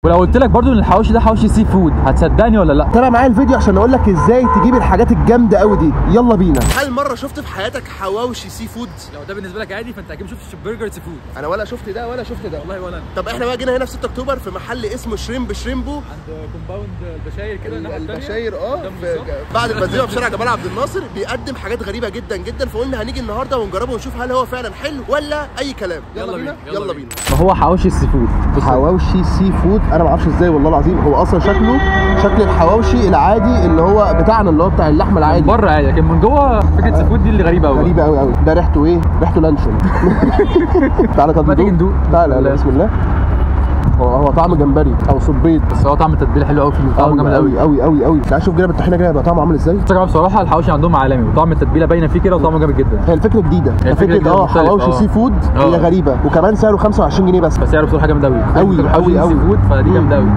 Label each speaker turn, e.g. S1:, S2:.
S1: ولو قلت لك برضو ان الحواوشي ده حواوشي سي فود هتصدقني ولا لا
S2: تابع معايا الفيديو عشان اقول لك ازاي تجيب الحاجات الجامده قوي دي يلا بينا
S3: هل مره شفت في حياتك حواوشي سي فود
S1: لو ده بالنسبه لك عادي فانت اكيد ما شفتش برجر سي فود
S3: انا ولا شفت ده ولا شفت ده
S1: والله ولا انا
S3: طب احنا بقى جينا هنا في 6 اكتوبر في محل اسمه شريمب شريمبو
S1: عند كومباوند البشاير كده الناحيه التانية.
S3: البشاير اه
S1: قدام
S3: في
S1: بالظبط.
S3: بعد البنزينه في شارع جمال عبد الناصر بيقدم حاجات غريبه جدا جدا فقلنا هنيجي النهارده ونجربه ونشوف هل هو فعلا حلو ولا اي كلام يلا,
S1: يلا
S3: بينا
S1: بينا، يلا
S3: يلا
S1: بينا.
S3: بينا
S1: ما هو حواوشي السي فود بص
S2: حواوشي سي فود انا ما اعرفش ازاي والله العظيم هو اصلا شكله شكل الحواوشي العادي اللي هو بتاعنا اللي هو بتاع اللحمه العادي
S1: بره عادي لكن من جوه فكره سي فود دي اللي غريبه قوي
S2: غريبه قوي قوي ده ريحته ايه ريحته لانشون تعالى طب
S1: ما تيجي ندوق.
S2: تعالى يلا، بسم الله هو هو طعم جمبري او صبيط
S1: بس هو طعم التتبيله حلو قوي فيه وطعمه جامد قوي
S2: قوي قوي قوي تعال شوف كده بالطحينه كده يبقى طعمه عامل ازاي
S1: بس بصراحه الحواوشي عندهم عالمي وطعم التتبيله باينه فيه كده وطعمه جامد جدا
S2: هي الفكره جديده
S1: هي الفكرة
S2: فكره
S1: جديدة
S2: اه
S1: مختلفة،
S2: حواوشي
S1: آه.
S2: سي فود هي
S1: آه.
S2: غريبه وكمان سعره 25 جنيه بس
S1: بس سعره بصراحه جامد قوي
S2: أوي، أوي،
S1: سي
S2: أوي.
S1: فود فدي جامده قوي